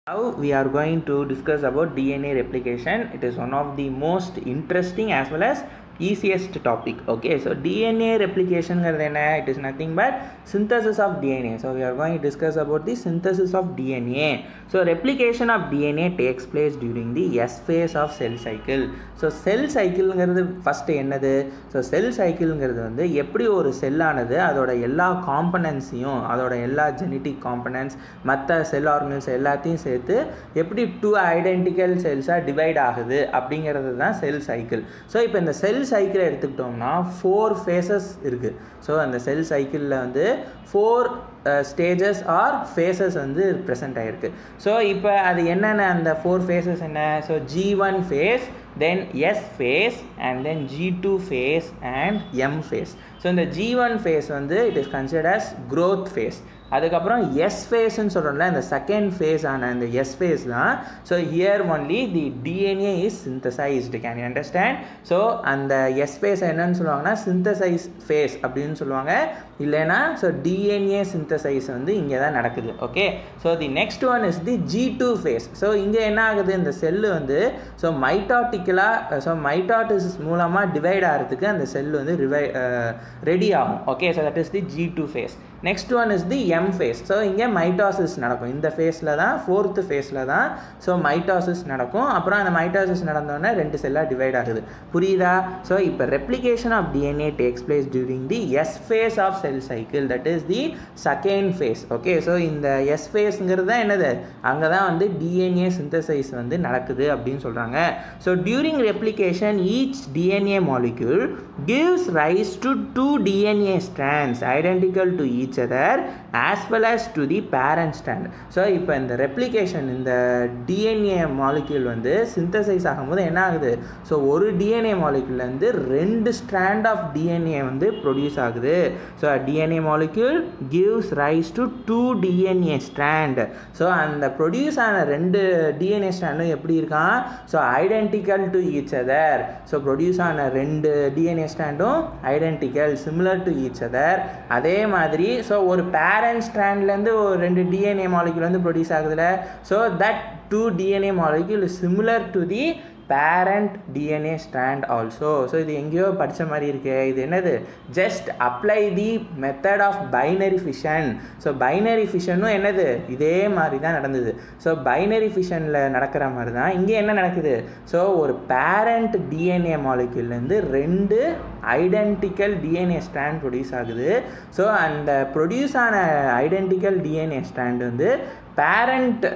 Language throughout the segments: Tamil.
Now we are going to discuss about DNA replication. It is one of the most interesting as well as easiest topic. Okay, so DNA replication என்ன it is nothing but synthesis of DNA. So we are going to discuss about the synthesis of DNA. So replication of DNA takes place during the S phase of cell cycle. So cell cycleங்கிறது ஃபஸ்ட்டு என்னது ஸோ செல் சைக்கிள்ங்கிறது வந்து எப்படி ஒரு செல்லானது அதோட எல்லா காம்பனன்ஸையும் அதோட எல்லா ஜெனட்டிக் காம்பனன்ட்ஸ் மற்ற செல் ஆர்கனல்ஸ் எல்லாத்தையும் சேர்த்து எப்படி டூ ஐடென்டிக்கல் செல்ஸாக டிவைட் ஆகுது அப்படிங்கிறது தான் செல் சைக்கிள் ஸோ இப்போ இந்த செல் சைக்கிளை எடுத்துக்கிட்டோம்னா ஃபோர் ஃபேஸஸ் இருக்குது ஸோ அந்த செல் சைக்கிளில் வந்து ஃபோர் ஸ்டேஜஸ் ஆர் ஃபேஸஸ் வந்து ப்ரெசென்ட் ஆகிருக்கு ஸோ இப்போ அது என்னென்ன அந்த ஃபோர் ஃபேஸஸ் என்ன so G one phase then S phase and then G two phase and M phase so இந்த ஜி ஒன் ஃபேஸ் வந்து it is considered as growth phase அதுக்கப்புறம் எஸ் ஃபேஸ்ன்னு சொல்கிறோம்ல இந்த செகண்ட் ஃபேஸ் ஆன இந்த எஸ் ஃபேஸ் தான் so here only the DNA is synthesized can you understand so அந்த எஸ் ஃபேஸ் என்னன்னு சொல்லுவாங்கன்னா சிந்தசைஸ் ஃபேஸ் அப்படின்னு சொல்லுவாங்க இல்லைன்னா ஸோ டிஎன்ஏ சிந்தசைஸ் வந்து இங்கே தான் நடக்குது okay so the next one is the G two phase so இங்கே என்ன ஆகுது இந்த செல்லு வந்து ஸோ மைட்டாட்டிக்கலாக ஸோ மைட்டாட்டிஸ் மூலமாக டிவைட் ஆகிறதுக்கு அந்த செல் வந்து ரிவை ரெடி ஆகும் okay so that is the G two phase next one is the M phase so இங்கே மைட்டாசிஸ் நடக்கும் இந்த ஃபேஸில் தான் ஃபோர்த்து ஃபேஸில் தான் ஸோ மைட்டாசிஸ் நடக்கும் அப்புறம் அந்த மைட்டாசிஸ் நடந்தோடனே ரெண்டு செல்லாக டிவைட் ஆகுது புரியுதா ஸோ இப்போ replication of DNA takes place during the S phase of cell cycle that is the second phase okay so இந்த எஸ் ஃபேஸ்ங்கிறது தான் என்னது அங்கே தான் வந்து டிஎன்ஏ சிந்தசைஸ் வந்து நடக்குது அப்படின்னு சொல்கிறாங்க so during replication each DNA molecule gives rise to two DNA strands identical to each each other as well as to the parent strand so இப்போ இந்த ரெப்ளிகேஷன் இந்த டிஎன்ஏ மாலிக்யூல் வந்து சிந்தசைஸ் ஆகும்போது என்ன ஆகுது ஸோ ஒரு டிஎன்ஏ மாலிக்யூல்லேருந்து ரெண்டு ஸ்ட்ராண்ட் ஆஃப் டிஎன்ஏ வந்து ப்ரொடியூஸ் ஆகுது so DNA molecule gives rise to two DNA strand so அந்த ப்ரொடியூஸ் ஆன ரெண்டு டிஎன்ஏ ஸ்ட்ராண்டும் எப்படி இருக்கான் so identical to each other so produce ஆன ரெண்டு டிஎன்ஏ ஸ்ட்ராண்டும் identical similar to each other அதே மாதிரி ஸோ ஒரு பேரண்ட் ஸ்ட்ராண்ட்லேருந்து ஒரு ரெண்டு டிஎன்ஏ மாலிக்யூல் வந்து ப்ரொடியூஸ் ஆகுதுல so that two DNA molecule similar to the parent DNA strand also so இது எங்கேயோ படித்த மாதிரி இருக்கு இது என்னது just apply the method of binary fission so binary ஃபிஷனும் என்னது இதே மாதிரி தான் நடந்தது ஸோ பைனரி ஃபிஷனில் நடக்கிற மாதிரி தான் இங்கே என்ன நடக்குது ஸோ ஒரு பேரண்ட் டிஎன்ஏ மாலிக்யூல்லேருந்து ரெண்டு ஐடென்டிக்கல் டிஎன்ஏ ஸ்ட்ராண்ட் ப்ரொடியூஸ் ஆகுது ஸோ அந்த ப்ரொடியூஸ் ஆன ஐடென்டிக்கல் டிஎன்ஏ ஸ்ட்ராண்ட் வந்து பேரண்ட்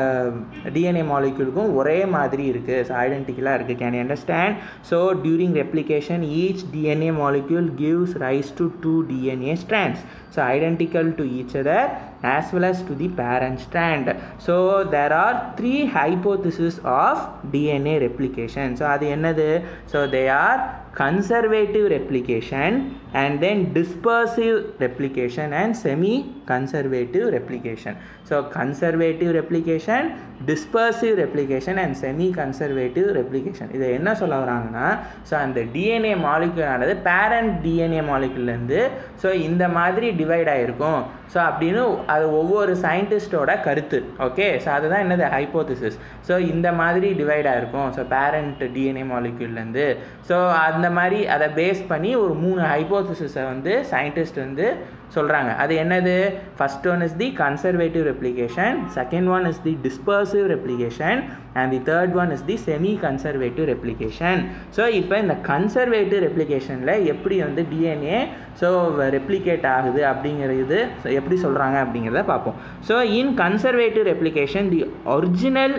டிஎன்ஏ மாலிக்யூலுக்கும் ஒரே மாதிரி இருக்குது ஸோ ஐடென்டிக்கலாக இருக்குது can you understand so during replication each DNA molecule gives rise to two DNA strands so identical to each other as well as to the parent strand. So there are three hypotheses of DNA replication. So அது என்னது so they are conservative replication and then dispersive replication and semi conservative replication. So conservative replication, dispersive replication and semi conservative replication. இதை என்ன சொல்ல வராங்கன்னா ஸோ அந்த டிஎன்ஏ மாலிகுல் ஆனது பேரண்ட் டிஎன்ஏ மாலிகுல்லேருந்து ஸோ இந்த மாதிரி டிவைட் ஆகிருக்கும் ஸோ அப்படின்னு அது ஒவ்வொரு சயின்டிஸ்டோட கருத்து ஓகே ஸோ அதுதான் என்னது ஹைப்போதிசிஸ் ஸோ இந்த மாதிரி டிவைட் ஆகிருக்கும் ஸோ பேரண்ட் டிஎன்ஏ மாலிக்யூல்லேருந்து ஸோ அந்த மாதிரி அதை பேஸ் பண்ணி ஒரு மூணு ஹைப்போதிசிஸை வந்து சயின்டிஸ்ட் வந்து சொல்கிறாங்க அது என்னது first one is the conservative replication second one is the dispersive replication and the third one is the semi conservative replication so இப்போ இந்த கன்சர்வேட்டிவ் ரெப்ளிகேஷனில் எப்படி வந்து டிஎன்ஏ ஸோ ரெப்ளிகேட் ஆகுது அப்படிங்கிறது எப்படி சொல்கிறாங்க அப்படிங்கிறத பார்ப்போம் so in conservative replication the original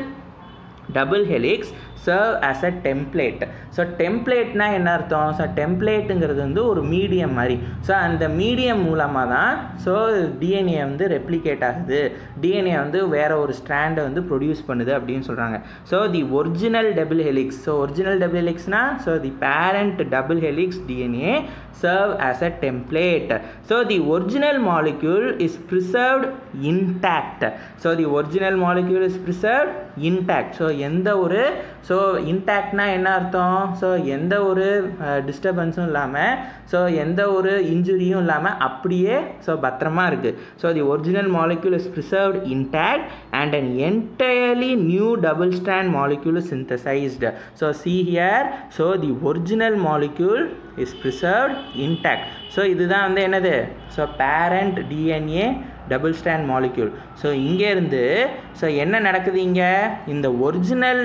double helix serve as a template so டெம்ப்ளேட்னா என்ன அர்த்தம் ஸோ டெம்ப்ளேட்டுங்கிறது வந்து ஒரு மீடியம் மாதிரி ஸோ அந்த மீடியம் மூலமாக தான் ஸோ டிஎன்ஏ வந்து ரெப்ளிகேட் ஆகுது டிஎன்ஏ வந்து வேறு ஒரு ஸ்ட்ராண்டை வந்து ப்ரொடியூஸ் பண்ணுது அப்படின்னு சொல்கிறாங்க so the original double helix so original double ஹெலிக்ஸ்னா so the parent double helix DNA serve as a template so the original molecule is preserved intact so the original molecule is preserved intact so எந்த ஒரு ஸோ இன்டாக்ட்னா என்ன அர்த்தம் ஸோ எந்த ஒரு டிஸ்டர்பன்ஸும் இல்லாமல் ஸோ எந்த ஒரு இன்ஜுரியும் இல்லாமல் அப்படியே ஸோ பத்திரமா இருக்குது so the original molecule is preserved intact and an entirely new double strand molecule is synthesized so see here so the original molecule is preserved intact so இதுதான் வந்து என்னது so parent DNA double strand molecule so இங்கேருந்து ஸோ என்ன நடக்குது இங்கே இந்த original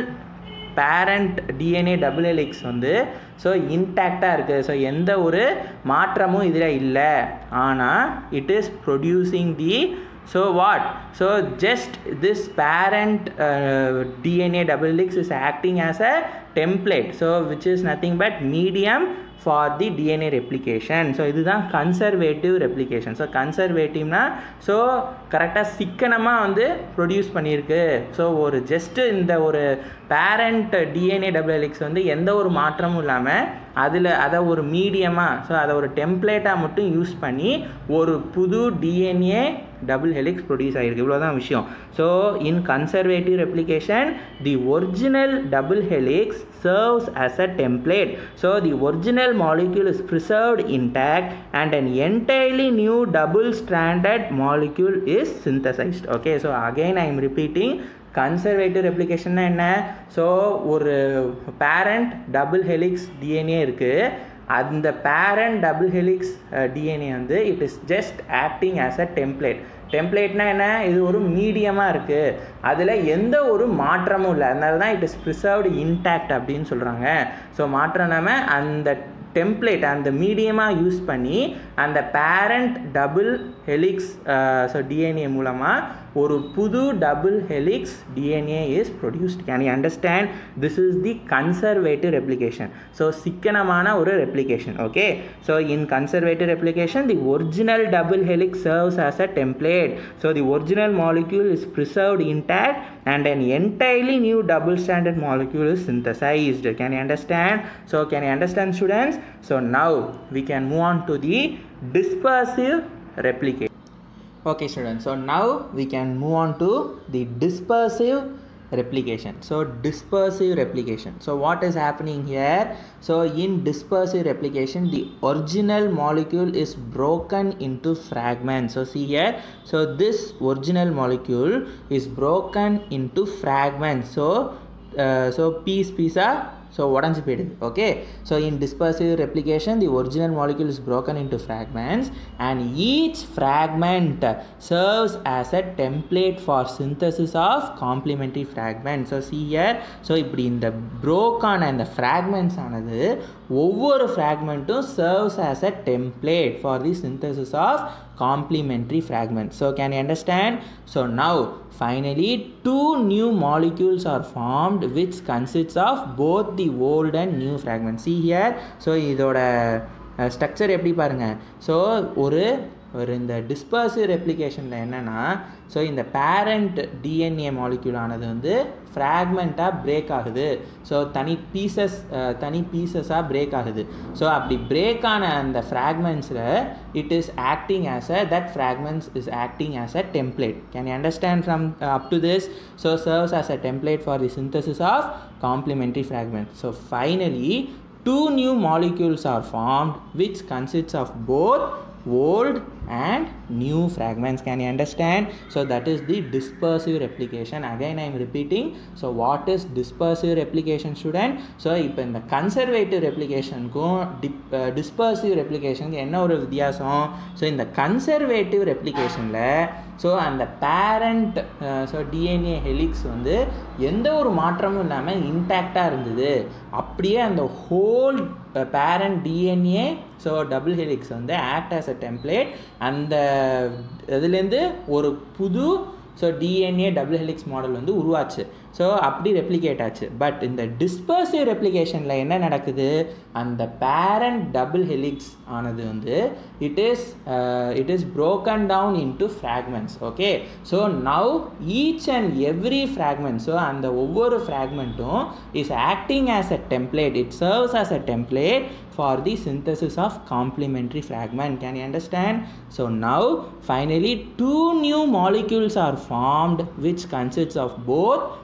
parent DNA double helix வந்து ஸோ இன்டாக்டாக இருக்குது ஸோ எந்த ஒரு மாற்றமும் இதில் இல்லை ஆனால் it is producing the so what so just this parent uh, dna double helix is acting as a template so which is nothing but medium for the DNA replication so இதுதான் கன்சர்வேட்டிவ் ரெப்ளிகேஷன் ஸோ கன்சர்வேட்டிவ்னா ஸோ கரெக்டாக சிக்கனமாக வந்து ப்ரொடியூஸ் பண்ணியிருக்கு ஸோ ஒரு ஜஸ்ட்டு இந்த ஒரு பேரண்ட் டிஎன்ஏ டபுள் ஹெலிக்ஸ் வந்து எந்த ஒரு மாற்றமும் இல்லாமல் அதில் அதை ஒரு மீடியமாக ஸோ அதை ஒரு டெம்ப்ளேட்டாக மட்டும் யூஸ் பண்ணி ஒரு புது டிஎன்ஏ டபுள் ஹெலிக்ஸ் ப்ரொடியூஸ் ஆகிருக்கு இவ்வளோதான் விஷயம் so in conservative replication the original double helix serves as a template. So the original molecule is preserved intact and an entirely new double stranded molecule is synthesized. Okay, so again I am repeating conservative ரெப்ளிகேஷன்னா என்ன ஸோ ஒரு பேரண்ட் டபுள் ஹெலிக்ஸ் டிஎன்ஏ இருக்குது அந்த பேரண்ட் டபுள் ஹெலிக்ஸ் டிஎன்ஏ வந்து it is just acting as a template டெம்ப்ளேட்னா என்ன இது ஒரு மீடியமாக இருக்குது அதில் எந்த ஒரு மாற்றமும் இல்லை அதனால தான் இட் இஸ் ப்ரிசர்வ்டு இன்டாக்ட் அப்படின்னு சொல்கிறாங்க ஸோ மாற்றம் நம்ம அந்த டெம்ப்ளேட் அந்த மீடியமாக யூஸ் பண்ணி அந்த parent double helix so DNA மூலமாக ஒரு புது double helix DNA is produced can you understand this is the conservative replication so சிக்கனமான ஒரு replication okay so in conservative replication the original double helix serves as a template so the original molecule is preserved intact and an entirely new double stranded molecule is synthesized can you understand so can you understand students so now we can move on to the dispersive replication okay students so now we can move on to the dispersive replication so dispersive replication so what is happening here so in dispersive replication the original molecule is broken into fragments so see here so this original molecule is broken into fragments so uh, so piece piece so உடஞ்சி போயிடுது okay so in dispersive replication the original molecule is broken into fragments and each fragment serves as a template for synthesis of complementary fragments so see here so இப்படி இந்த broke ஆன இந்த fragments ஆனது ஒவ்வொரு fragmentum serves as a template for the synthesis of complementary fragments so can you understand so now finally two new molecules are formed which consists of both the old and new fragments see here so இதோட ஸ்ட்ரக்சர் எப்படி பாருங்கள் ஸோ ஒரு ஒரு இந்த டிஸ்பர்சிவ் ரெப்ளிகேஷனில் என்னென்னா ஸோ இந்த பேரண்ட் டிஎன்ஏ மாலிக்யூல் ஆனது வந்து ஃப்ராக்மெண்ட்டாக பிரேக் ஆகுது ஸோ தனி பீசஸ் தனி பீசஸாக பிரேக் ஆகுது ஸோ அப்படி பிரேக் ஆன அந்த ஃப்ராக்மெண்ட்ஸில் it is acting as a that fragments is acting as a template can you understand from up to this so serves as a template for the synthesis of complementary fragment so finally two new molecules are formed which consists of both old and new fragments can you understand so that is the dispersive replication again i am repeating so what is dispersive replication student so இப்போ இந்த கன்சர்வேட்டிவ் ரெப்ளிகேஷனுக்கும் டிப் டிஸ்பர்சிவ் ரெப்ளிகேஷனுக்கு என்ன ஒரு வித்தியாசம் ஸோ இந்த கன்சர்வேட்டிவ் ரெப்ளிகேஷனில் ஸோ அந்த பேரண்ட் ஸோ டிஎன்ஏ ஹெலிக்ஸ் வந்து எந்த ஒரு மாற்றமும் இல்லாமல் இன்டாக்டாக இருந்தது அப்படியே அந்த whole parent DNA so double helix வந்து ஆக்ட் ஆஸ் அ டெம்ப்ளேட் அந்த இதுலேருந்து ஒரு புது so DNA double helix model வந்து உருவாச்சு ஸோ அப்படி ரெப்ளிகேட் ஆச்சு பட் இந்த டிஸ்பர்சிவ் ரெப்ளிகேஷனில் என்ன நடக்குது அந்த பேரண்ட் டபுள் ஹெலிக்ஸ் ஆனது வந்து it is it is broken down into fragments okay so now each and every fragment so அந்த ஒவ்வொரு ஃப்ராக்மெண்ட்டும் is acting as a template it serves as a template for the synthesis of complementary fragment can you understand so now finally two new molecules are formed which consists of both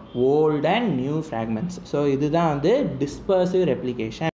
old and new fragments so இதுதான் வந்து டிஸ்பர்சிவ் ரெப்ளிகேஷன்